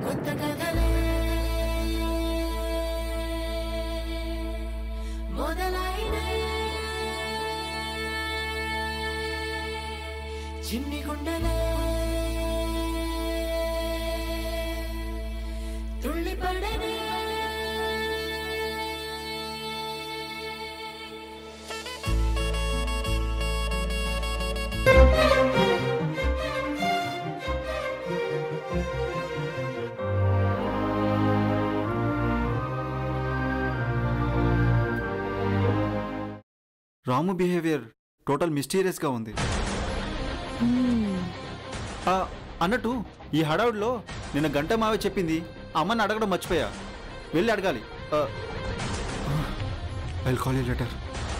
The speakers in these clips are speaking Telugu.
కొత్త కథలే మొదలైనయే చిన్ని గుండెలే తుళ్ళిపడనే రాము బిహేవియర్ టోటల్ మిస్టీరియస్గా ఉంది ఆ, అన్నట్టు ఈ హడావుడిలో నిన్న గంట మావే చెప్పింది అమ్మని అడగడం మర్చిపోయా వెళ్ళి అడగాలి ఐల్ కాల్ లెటర్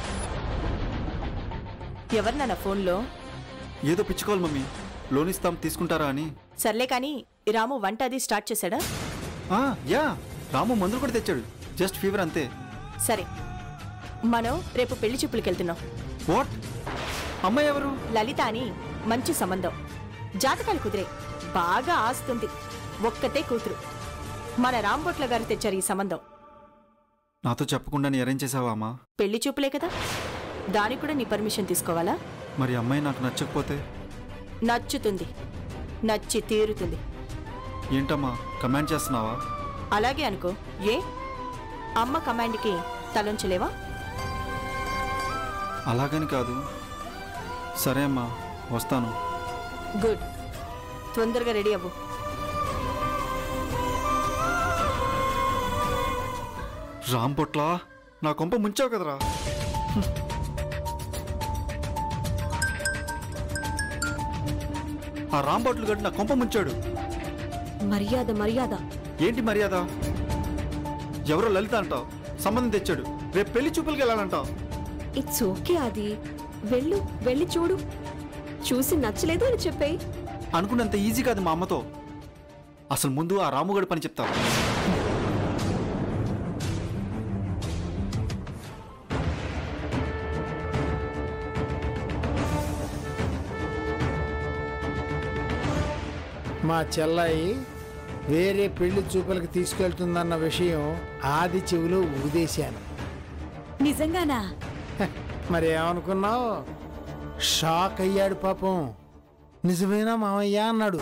ఎవరు నాన్న ఫోన్లో ఏదో పిచ్చుకోవాలి మమ్మీ లోన్ ఇస్తాం తీసుకుంటారా అని సర్లే కానీ ఈ రాము వంట అది స్టార్ట్ చేశాడా ఆ, యా రాము మందులు కూడా తెచ్చాడు జస్ట్ ఫీవర్ అంతే సరే మనం రేపు పెళ్లి చూపులకి వెళ్తున్నాం వాట్ అమ్మాయి ఎవరు లలిత అని మంచి సంబంధం జాతకాలు కుదిరే బాగా ఆస్తుంది ఒక్కతే కూతురు మన రాంబొట్ల గారు తెచ్చారు ఈ సంబంధం నాతో చెప్పకుండా అరేంజ్ చేసావా అమ్మా పెళ్లి చూపులే కదా దానికి కూడా నీ పర్మిషన్ తీసుకోవాలా మరి అమ్మాయి నాకు నచ్చకపోతే నచ్చుతుంది నచ్చి తీరుతుంది ఏంటమ్మా కమాండ్ చేస్తున్నావా అలాగే అనుకో ఏ అమ్మ కమాండ్కి తలొంచలేవా అలాగని కాదు సరే అమ్మా వస్తాను గుడ్ తొందరగా రెడీ అవ్వు రామ్ పొట్ల నా కొంప ముంచావు కదరా ఆ రామ్ పొట్లు గడు నా కొంప ముంచాడు మర్యాద మర్యాద ఏంటి మర్యాద ఎవరో లలిత అంటావు సంబంధం తెచ్చాడు రేపు పెళ్లి చూపులకి వెళ్ళాలంటావు ఇట్స్ ఓకే అది వెళ్ళు వెళ్ళి చూడు చూసి నచ్చలేదు అని చెప్పేయి అనుకున్నంత ఈజీ కాదు మా అమ్మతో అసలు ముందు ఆ రాముగడు పని చెప్తా మా చెల్లాయి వేరే పెళ్లి చూపులకు తీసుకెళ్తుందన్న విషయం ఆది చెవిలో ఊదేశాను నిజంగానా హ, మరి ఏమనుకున్నావు షాక్ అయ్యాడు పాపం నిజమేనా మామయ్య అన్నాడు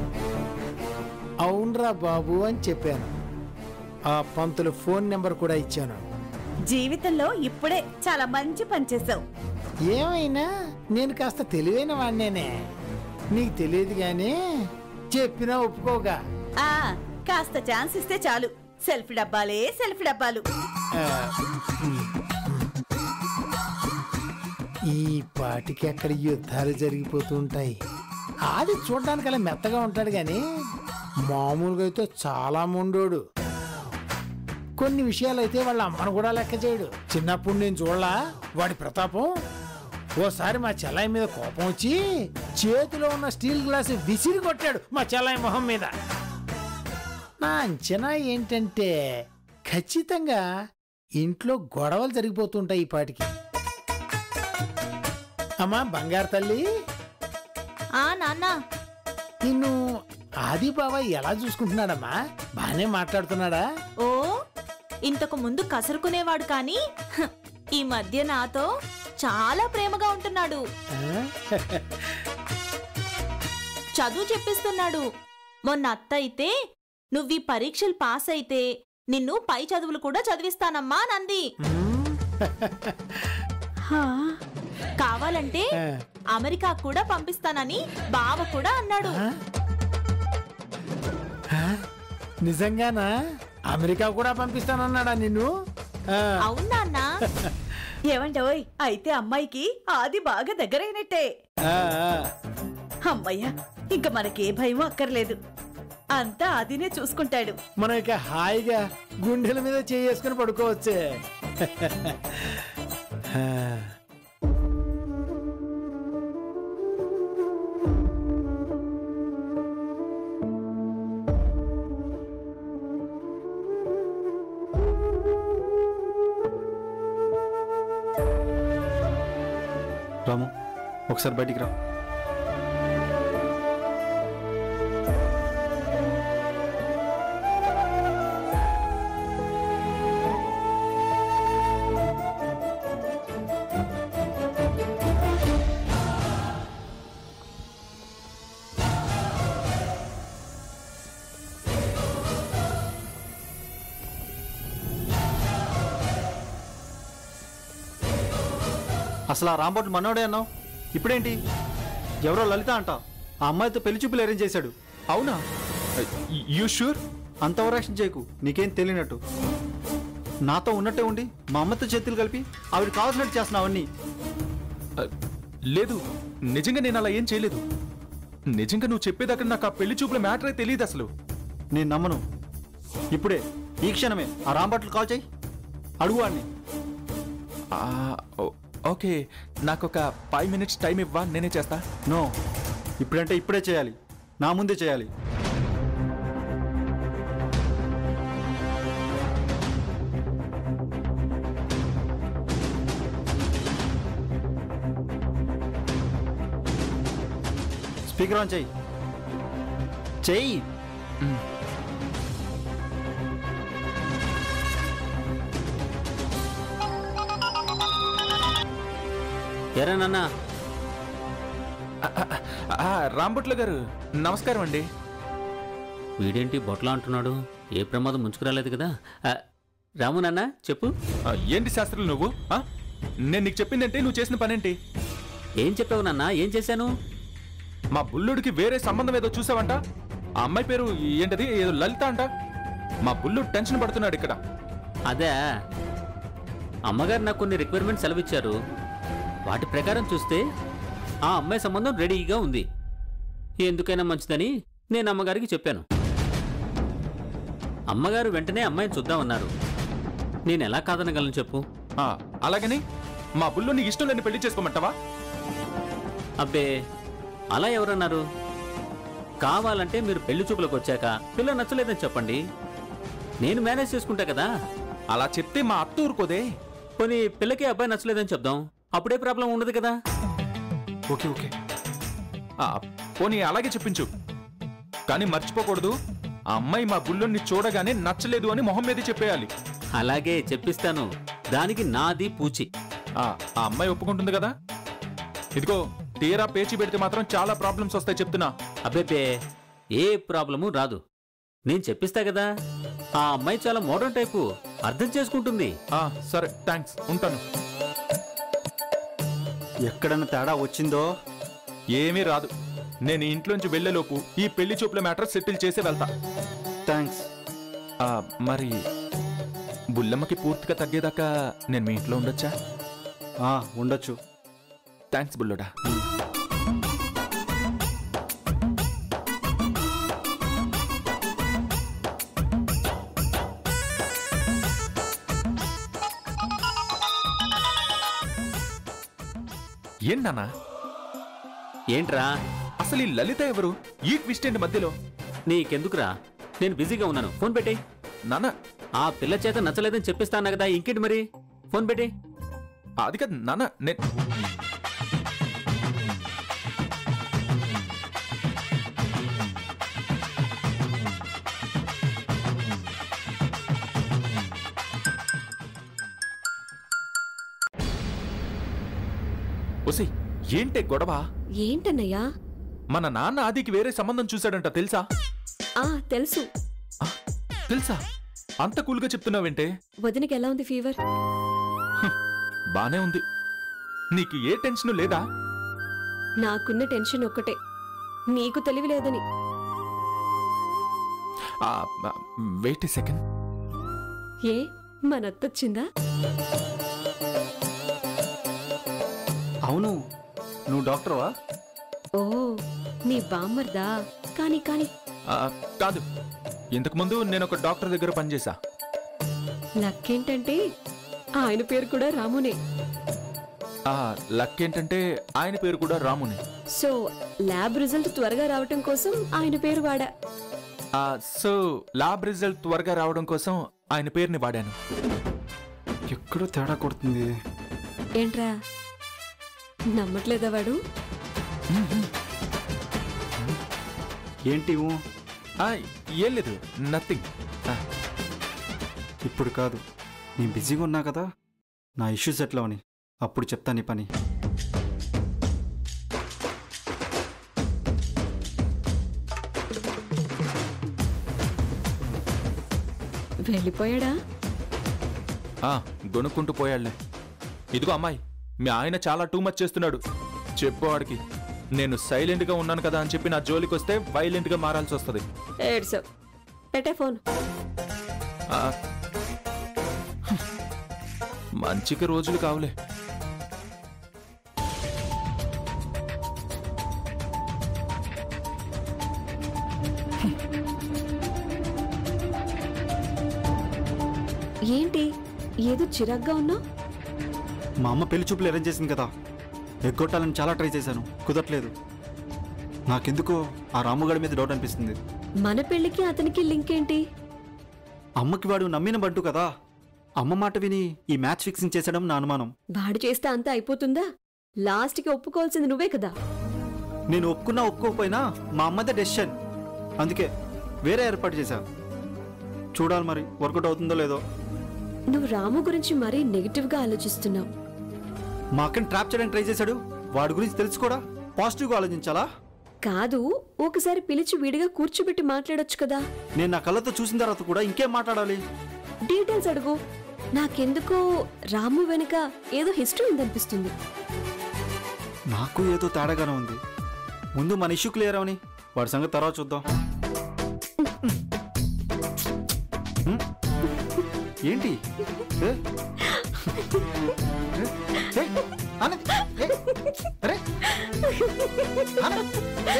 అవునరా బాబు అని చెప్పాను ఆ పంతుల ఫోన్ నెంబర్ కూడా ఇచ్చాను జీవితంలో ఇప్పుడే చాలా మంచి పని చేసావు ఏమైనా నేను కాస్త తెలివైన వాడినేనే నీకు తెలియదు కానీ చెప్పినా ఒప్పుకోగా ఆ కాస్త ఛాన్స్ ఇస్తే చాలు సెల్ఫ్ డబ్బాలే సెల్ఫ్ డబ్బాలు ఆ, ఈ పాటికి అక్కడ యుద్ధాలు జరిగిపోతూ ఉంటాయి ఆది చూడడానికి అలా మెత్తగా ఉంటాడు కానీ మామూలుగా అయితే చాలా మొండోడు కొన్ని విషయాలైతే వాళ్ళ అమ్మను కూడా లెక్క చేయడు చిన్నప్పుడు నేను చూడలా వాడి ప్రతాపం ఓసారి మా చెల్లాయి మీద కోపం వచ్చి చేతిలో ఉన్న స్టీల్ గ్లాస్ విసిరి కొట్టాడు మా చెల్లాయి మొహం మీద నా అంచనా ఏంటంటే ఖచ్చితంగా ఇంట్లో గొడవలు జరిగిపోతుంటాయి ఈ పాటికి అమ్మా బంగారు తల్లి ఆ నాన్న నిన్ను ఆది బావ ఎలా చూసుకుంటున్నాడమ్మా బానే మాట్లాడుతున్నాడా ఓ ఇంతకు ముందు కసురుకునేవాడు కానీ హ, ఈ మధ్య నాతో చాలా ప్రేమగా ఉంటున్నాడు ఆ? చదువు చెప్పిస్తున్నాడు మొన్న అత్త అయితే నువ్వు ఈ పరీక్షలు పాస్ అయితే నిన్ను పై చదువులు కూడా చదివిస్తానమ్మా నంది కావాలంటే ఆ. అమెరికా కూడా పంపిస్తానని బావ కూడా అన్నాడు ఆ? ఆ? నిజంగానా అమెరికా కూడా పంపిస్తానన్నాడా నిన్ను ఆ. అవునా అన్నా ఏమంటోయ్ అయితే అమ్మాయికి ఆది బాగా దగ్గరైనట్టే ఆ, ఆ. అమ్మయ్య ఇంక మనకే భయం అక్కర్లేదు అంతా ఆదినే చూసుకుంటాడు మనం ఇక హాయిగా గుండెల మీద చేసుకుని పడుకోవచ్చే ఆ. రాము ఒకసారి బయటికి రా అసలు ఆ రాంబోట్లు మనోడే అన్నావు ఇప్పుడేంటి ఎవరో లలిత అంట ఆ అమ్మాయితో పెళ్లి చూపులు అరేంజ్ చేశాడు అవునా యూ షూర్ అంత ఓవరాక్షన్ చేయకు నీకేం తెలియనట్టు నాతో ఉన్నట్టే ఉండి మా అమ్మతో చేతులు కలిపి ఆవిడ కావాల్సినట్టు చేస్తున్నావు అవన్నీ లేదు నిజంగా నేను అలా ఏం చేయలేదు నిజంగా నువ్వు చెప్పేదాకా నాకు ఆ పెళ్లి చూపుల మ్యాటరే తెలియదు అసలు నేను నమ్మను ఇప్పుడే ఈ క్షణమే ఆ రాంబట్లు కాల్ చేయి అడుగు వాడిని ఆ, ఓ- ఓకే నాకు ఒక ఫైవ్ మినిట్స్ టైం ఇవ్వా నేనే చేస్తా నో ఇప్పుడంటే ఇప్పుడే చేయాలి నా ముందే చేయాలి స్పీకర్ ఆన్ చెయ్యి చెయ్యి ఎరా నాన్న ఆ, రాంబుట్ల గారు నమస్కారం అండి వీడేంటి బొట్లా అంటున్నాడు ఏ ప్రమాదం ముంచుకురాలేదు కదా ఆ, రాము నాన్న చెప్పు ఆ, ఏంటి శాస్త్రులు నువ్వు ఆ? నేను నీకు చెప్పిందంటే నువ్వు చేసిన పనేంటి ఏం చెప్పావు నాన్న ఏం చేశాను మా బుల్లుడికి వేరే సంబంధం ఏదో చూసావంట ఆ అమ్మాయి పేరు ఏంటది ఏదో లలిత అంట మా బుల్లుడు టెన్షన్ పడుతున్నాడు ఇక్కడ అదే అమ్మగారు నాకు కొన్ని రిక్వైర్మెంట్స్ సెలవిచ్చారు వాటి ప్రకారం చూస్తే ఆ అమ్మాయి సంబంధం రెడీగా ఉంది ఎందుకైనా మంచిదని నేను అమ్మగారికి చెప్పాను అమ్మగారు వెంటనే అమ్మాయిని చూద్దామన్నారు నేను ఎలా కాదనగలను చెప్పు ఆ, అలాగని మా బుల్లు నీకు ఇష్టం లేని పెళ్లి చేసుకోమంటావా అబ్బే అలా ఎవరన్నారు కావాలంటే మీరు పెళ్లి చూపులకు వచ్చాక పిల్ల నచ్చలేదని చెప్పండి నేను మేనేజ్ చేసుకుంటా కదా అలా చెప్తే మా అత్త ఊరుకోదే పోనీ పిల్లకి అబ్బాయి నచ్చలేదని చెప్దాం అప్పుడే ప్రాబ్లం ఉండదు కదా ఓకే ఓకే ఆ, పోనీ అలాగే చెప్పించు కానీ మర్చిపోకూడదు ఆ అమ్మాయి మా బుల్లుని చూడగానే నచ్చలేదు అని మొహం మీద చెప్పేయాలి అలాగే చెప్పిస్తాను దానికి నాది పూచి ఆ ఆ అమ్మాయి ఒప్పుకుంటుంది కదా ఇదిగో తీరా పేచి పెడితే మాత్రం చాలా ప్రాబ్లమ్స్ వస్తాయి చెప్తున్నా అబ్బేపే ఏ ప్రాబ్లము రాదు నేను చెప్పిస్తా కదా ఆ అమ్మాయి చాలా మోడర్న్ టైపు అర్థం చేసుకుంటుంది ఆ, సరే థ్యాంక్స్ ఉంటాను ఎక్కడన్నా తేడా వచ్చిందో ఏమీ రాదు నేను ఈ ఇంట్లోంచి వెళ్ళేలోపు ఈ పెళ్లి చూపుల మ్యాటర్ సెటిల్ చేసి వెళ్తా థ్యాంక్స్ ఆ, మరి బుల్లమ్మకి పూర్తిగా తగ్గేదాకా నేను మీ ఇంట్లో ఉండొచ్చా ఆ, ఉండొచ్చు థ్యాంక్స్ బుల్లోడా ఏంటన్నా ఏంట్రా అసలు ఈ లలిత ఎవరు ఈ ట్విస్ట్ ఏంటి మధ్యలో నీకెందుకురా నేను బిజీగా ఉన్నాను ఫోన్ పెట్టే నాన్న ఆ పిల్ల చేత నచ్చలేదని చెప్పిస్తాను కదా ఇంకేంటి మరి ఫోన్ పెట్టే అది కాదు నాన్న నేను ఒసి ఏంటే గొడవ ఏంటన్నయ్యా మన నాన్న ఆదికి వేరే సంబంధం చూశాడంట తెలుసా ఆ తెలుసు ఆ, తెలుసా అంత కూల్గా చెప్తున్నావేంటే వదినకి ఎలా ఉంది ఫీవర్ బానే ఉంది నీకు ఏ టెన్షన్ లేదా నాకున్న టెన్షన్ ఒక్కటే నీకు తెలివి లేదని వెయిట్ సెకండ్ ఏ మనత్తొచ్చిందా అవును నువ్వు డాక్టర్వా ఓ నీ బామ్మర్దా కాని కాని కాదు ఇంతకుముందు నేను ఒక డాక్టర్ దగ్గర పనిచేశా లక్కేంటంటే ఆయన పేరు కూడా రామునే ఆ, లక్ ఏంటంటే ఆయన పేరు కూడా రాముని సో ల్యాబ్ రిజల్ట్ త్వరగా రావటం కోసం ఆయన పేరు వాడా ఆ, సో ల్యాబ్ రిజల్ట్ త్వరగా రావడం కోసం ఆయన పేరుని వాడాను ఎక్కడో తేడా కొడుతుంది ఏంట్రా నమ్మట్లేదా వాడు ఏంటి ఊ? ఆ, ఏం లేదు నథింగ్ ఇప్పుడు కాదు నేను బిజీగా ఉన్నా కదా నా ఇష్యూస్ ఎట్లా అని అప్పుడు చెప్తాను ఈ పని వెళ్ళిపోయాడా గొనుక్కుంటూ పోయాళ్లే ఇదిగో అమ్మాయి మీ ఆయన చాలా టూ మచ్ చేస్తున్నాడు చెప్పు వాడికి నేను సైలెంట్ గా ఉన్నాను కదా అని చెప్పి నా జోలికి వస్తే వైలెంట్ గా మారాల్సి వస్తుంది ఏడ్సావు పెట్టే ఫోన్ ఆ. మంచిగా రోజులు కావులే ఏంటి ఏదో చిరాగ్గా ఉన్నావు మా అమ్మ పెళ్లి చూపులు అరేంజ్ చేసింది కదా ఎగ్గొట్టాలని చాలా ట్రై చేశాను కుదరట్లేదు నాకెందుకో ఆ రాముగాడి మీద డౌట్ అనిపిస్తుంది మన పెళ్లికి అతనికి లింక్ ఏంటి అమ్మకి వాడు నమ్మిన బంటు కదా అమ్మ మాట విని ఈ మ్యాచ్ ఫిక్సింగ్ చేసడం నా అనుమానం వాడు చేస్తే అంతా అయిపోతుందా లాస్ట్కి ఒప్పుకోవాల్సింది నువ్వే కదా నేను ఒప్పుకున్నా ఒప్పుకోకపోయినా మా అమ్మదే డెసిషన్ అందుకే వేరే ఏర్పాటు చేశా చూడాలి మరి వర్కౌట్ అవుతుందో లేదో నువ్వు రాము గురించి మరీ నెగిటివ్గా ఆలోచిస్తున్నావు మా అక్కని ట్రాప్ చేయడానికి ట్రై చేశాడు వాడి గురించి తెలుసు కూడా పాజిటివ్గా ఆలోచించాలా కాదు ఒకసారి పిలిచి విడిగా కూర్చోబెట్టి మాట్లాడొచ్చు కదా నేను నా కళ్ళతో చూసిన తర్వాత కూడా ఇంకేం మాట్లాడాలి డీటెయిల్స్ అడుగు నాకెందుకో రాము వెనుక ఏదో హిస్టరీ ఉందనిపిస్తుంది నాకు ఏదో తేడాగానే ఉంది ముందు మన ఇష్యూ క్లియర్ అవని వాడి సంగతి తర్వాత చూద్దాం హ్మ్? ఏంటి ఏ? ఏ? ఏ? ఆనంద్! ఏ? అరే! ఆనంద్! ఏ?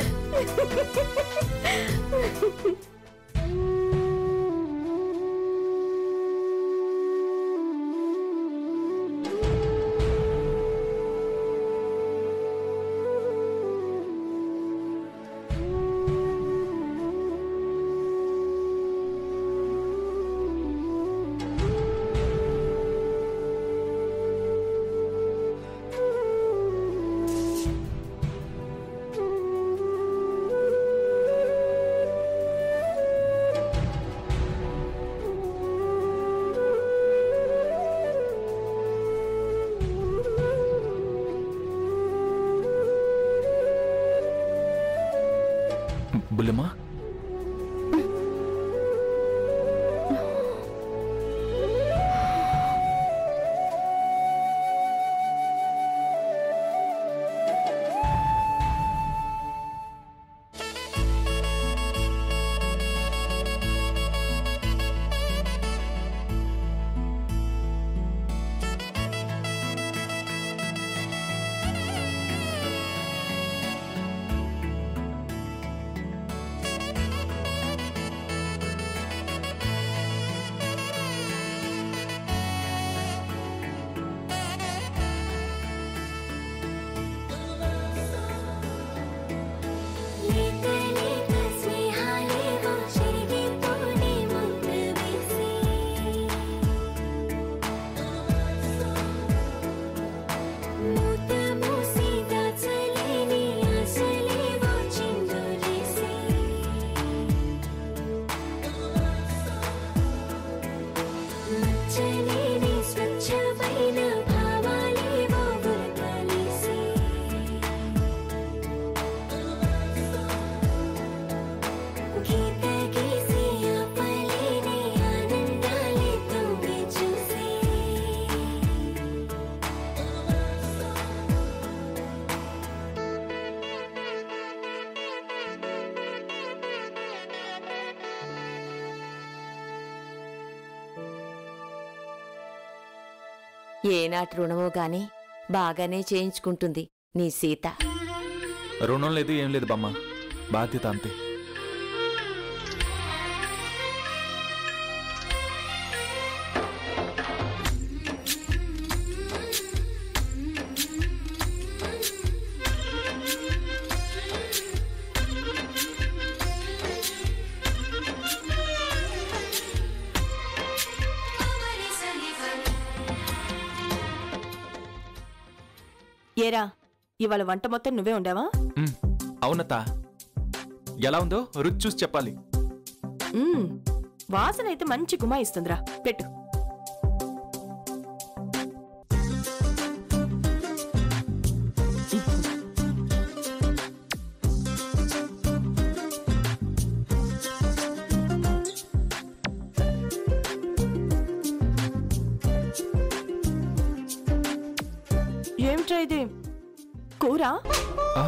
బుల్లెమ్మా లేత లేత స్నేహాలేవో చెరిగిపోని ముద్ర వేసి మూత మూసి దాచలేని ఆశలేవో చిందులేసి మచ్చలేని స్వచ్ఛమైన భావాలేవో గురకలేసి గీత గీసి ఆపలేని ఆనందాలే తొంగి చూసి ఏనాటి రుణమో గాని బాగానే చేయించుకుంటుంది నీ సీత రుణం లేదు ఏం లేదు బామ్మ బాధ్యత అంతే ఏరా ఇవాళ వంట మొత్తం నువ్వే ఉండావా మ్, అవునత్త ఎలా ఉందో రుచి చూసి చెప్పాలి మ్మ్. వాసన అయితే మంచి గుమాయిస్తుందిరా పెట్టు ఏమిట్రా ఇది కూర ఆ,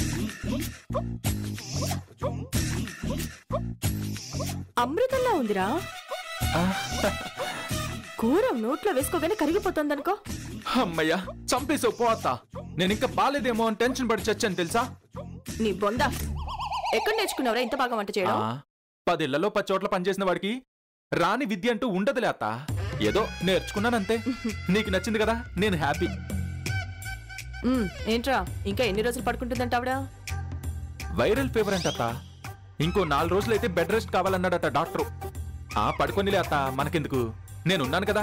అమృతంలా ఉందిరా ఆ, కూర నోట్లో వేసుకోగానే కరిగిపోతుందనుకో అమ్మయ్యా చంపేసావు పో అత్త నేను ఇంకా బాలేదేమో అని టెన్షన్ పడి చచ్చాను తెలుసా నీ బొంద ఎక్కడ నేర్చుకున్నావురా ఇంత బాగా వంట చేయడం ఆ, పదేళ్లలో పది చోట్ల పనిచేసిన వాడికి రాని విద్య అంటూ ఉండదులే అత్త ఏదో నేర్చుకున్నానంతే నీకు నచ్చింది కదా నేను హ్యాపీ ఉమ్, ఏంట్రా ఇంకా ఎన్ని రోజులు పడుకుంటుందంటావిడా వైరల్ ఫీవర్ అంట అత్త ఇంకో నాలుగు రోజులైతే బెడ్ రెస్ట్ కావాలన్నాడట డాక్టరు ఆ పడుకొనిలే అత్త మనకెందుకు నేనున్నాను కదా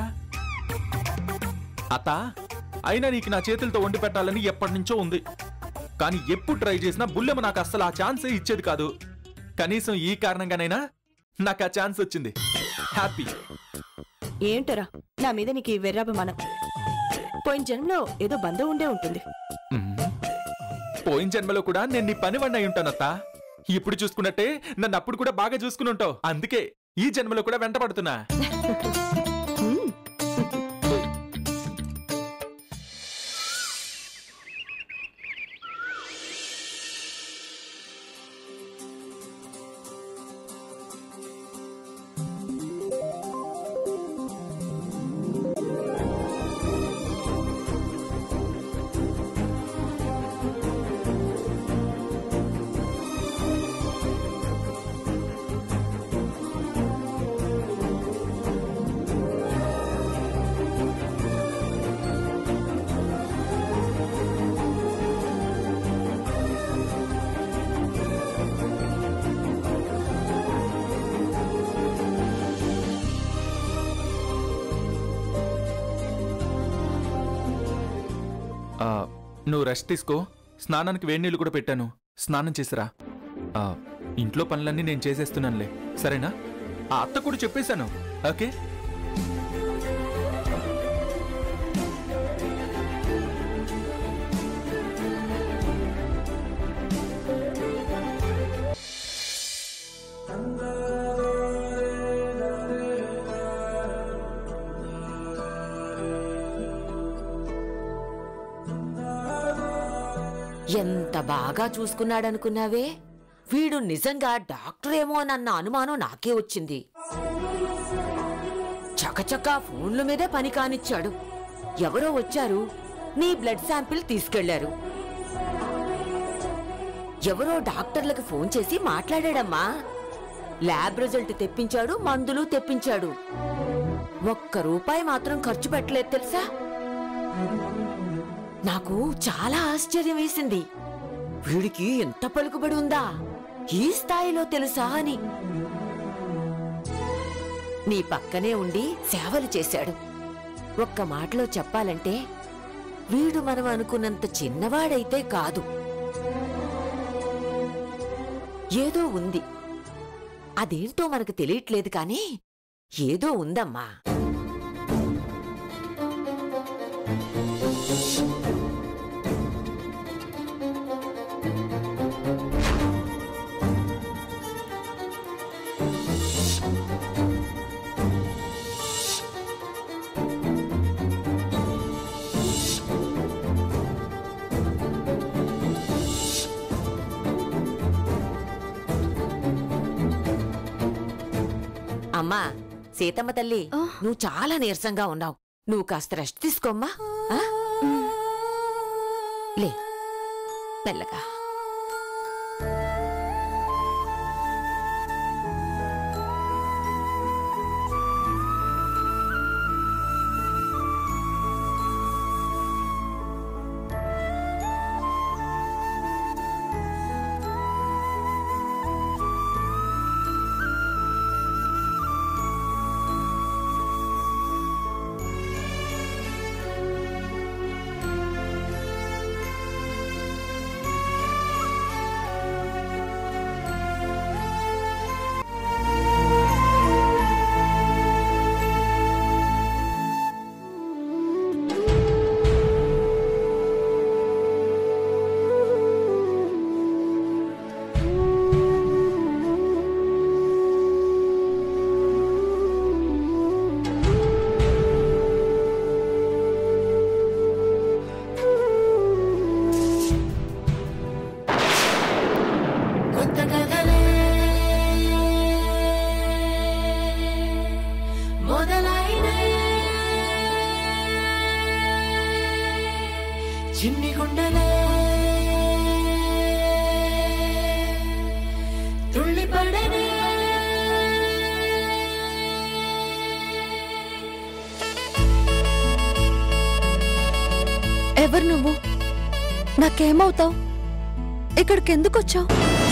అత్త అయినా నీకు నా చేతులతో వండి పెట్టాలని ఎప్పటి నుంచో ఉంది కానీ ఎప్పుడు ట్రై చేసినా బుల్లెమ్మ నాకు అస్సలు ఆ ఛాన్సే ఇచ్చేది కాదు కనీసం ఈ కారణంగానైనా నాకు ఆ ఛాన్స్ వచ్చింది హ్యాపీ ఏంటరా నా మీద నీకు ఈ వెర్రాభిమానం పోయిన జన్మలో ఏదో బంధం ఉండే ఉంటుంది పోయిన జన్మలో కూడా నేను నీ పని వాడిని అయి ఉంటానత్తా ఇప్పుడు చూసుకున్నట్టే నన్ను అప్పుడు కూడా బాగా చూసుకుని ఉంటావు అందుకే ఈ జన్మలో కూడా వెంట పడుతున్నా ఉమ్, ఆ, నువ్వు రెస్ట్ తీసుకో స్నానానికి వేడి నీళ్ళు కూడా పెట్టాను స్నానం చేసిరా ఆ, ఇంట్లో పనులన్నీ నేను చేసేస్తున్నానులే సరేనా ఆ అత్త కూడా చెప్పేశాను ఓకే ఎంత బాగా చూసుకున్నాడనుకున్నావే వీడు నిజంగా డాక్టరేమో అన్న అనుమానం నాకే వచ్చింది చకచకా ఫోన్ల మీదే పని కానిచ్చాడు ఎవరో వచ్చారు నీ బ్లడ్ శాంపిల్ తీసుకెళ్లారు ఎవరో డాక్టర్లకు ఫోన్ చేసి మాట్లాడాడమ్మా ల్యాబ్ రిజల్ట్ తెప్పించాడు మందులు తెప్పించాడు ఒక్క రూపాయి మాత్రం ఖర్చు పెట్టలేదు తెలుసా నాకు చాలా ఆశ్చర్యం వేసింది వీడికి ఎంత పలుకుబడి ఉందా ఈ స్థాయిలో తెలుసా అని నీ పక్కనే ఉండి సేవలు చేశాడు ఒక్క మాటలో చెప్పాలంటే వీడు మనం అనుకున్నంత చిన్నవాడైతే కాదు ఏదో ఉంది అదేంటో మనకు తెలియట్లేదు కానీ ఏదో ఉందమ్మా అమ్మా సీతమ్మ తల్లి నువ్వు చాలా నీరసంగా ఉన్నావు నువ్వు కాస్త రెస్ట్ తీసుకోమ్మా ఆ? లే మెల్లగా చిన్ని గుండెలే తుళ్ళి పడనే ఎవరు నువ్వు నాకేమవుతావు ఇక్కడికి ఎందుకు వచ్చావు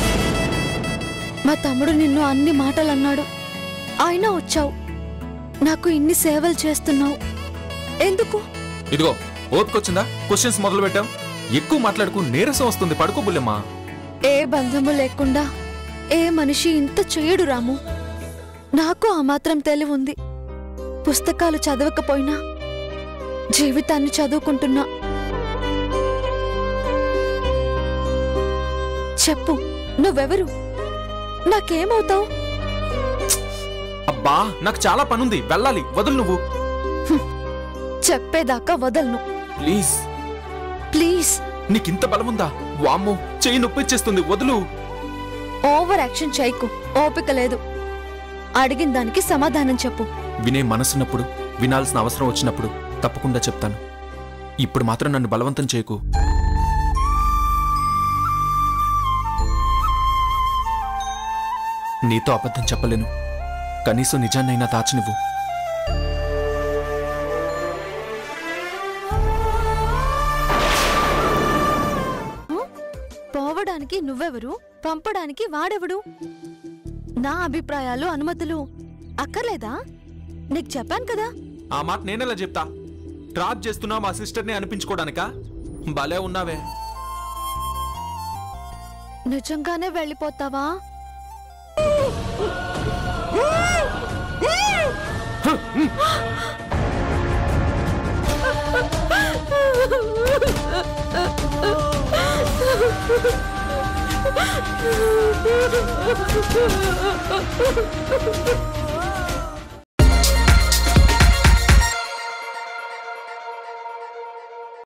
మా తమ్ముడు నిన్ను అన్ని మాటలు అన్నాడు అయినా వచ్చావు నాకు ఇన్ని సేవలు చేస్తున్నావు ఎందుకు ఇదిగో ఓపికొచ్చిందా క్వశ్చన్స్ మొదలు పెట్టాం ఎక్కువ మాట్లాడుకు నీరసం వస్తుంది పడుకో బుల్లెమ్మా ఏ బంధము లేకుండా ఏ మనిషి ఇంత చేయడు రాము నాకు ఆ మాత్రం తెలివి ఉంది పుస్తకాలు చదవకపోయినా జీవితాన్ని చదువుకుంటున్నా చెప్పు నువ్వెవరు నాకేమవుతావు అబ్బా నాకు చాలా పనుంది వెళ్ళాలి వదులు నువ్వు చెప్పేదాకా వదలను ప్లీజ్ ప్లీజ్ నీకింత బలముందా వామ్మో చెయ్యి నొప్పి ఇచ్చేస్తుంది వదులు ఓవర్ యాక్షన్ చేయకు ఓపిక లేదు అడిగిన దానికి సమాధానం చెప్పు వినే మనసున్నప్పుడు వినాల్సిన అవసరం వచ్చినప్పుడు తప్పకుండా చెప్తాను ఇప్పుడు మాత్రం నన్ను బలవంతం చేయకు నీతో అబద్ధం చెప్పలేను కనీసం నిజాన్నైనా దాచనివ్వు పోవడానికి నువ్వెవరు పంపడానికి వాడెవడు నా అభిప్రాయాలు అనుమతులు అక్కర్లేదా నీకు చెప్పాను కదా ఆ మాట నేనెలా చెప్తా డ్రాప్ చేస్తున్నా మా సిస్టర్ని అనిపించుకోవడానికా భలే ఉన్నావే నిజంగానే వెళ్ళిపోతావా ఆ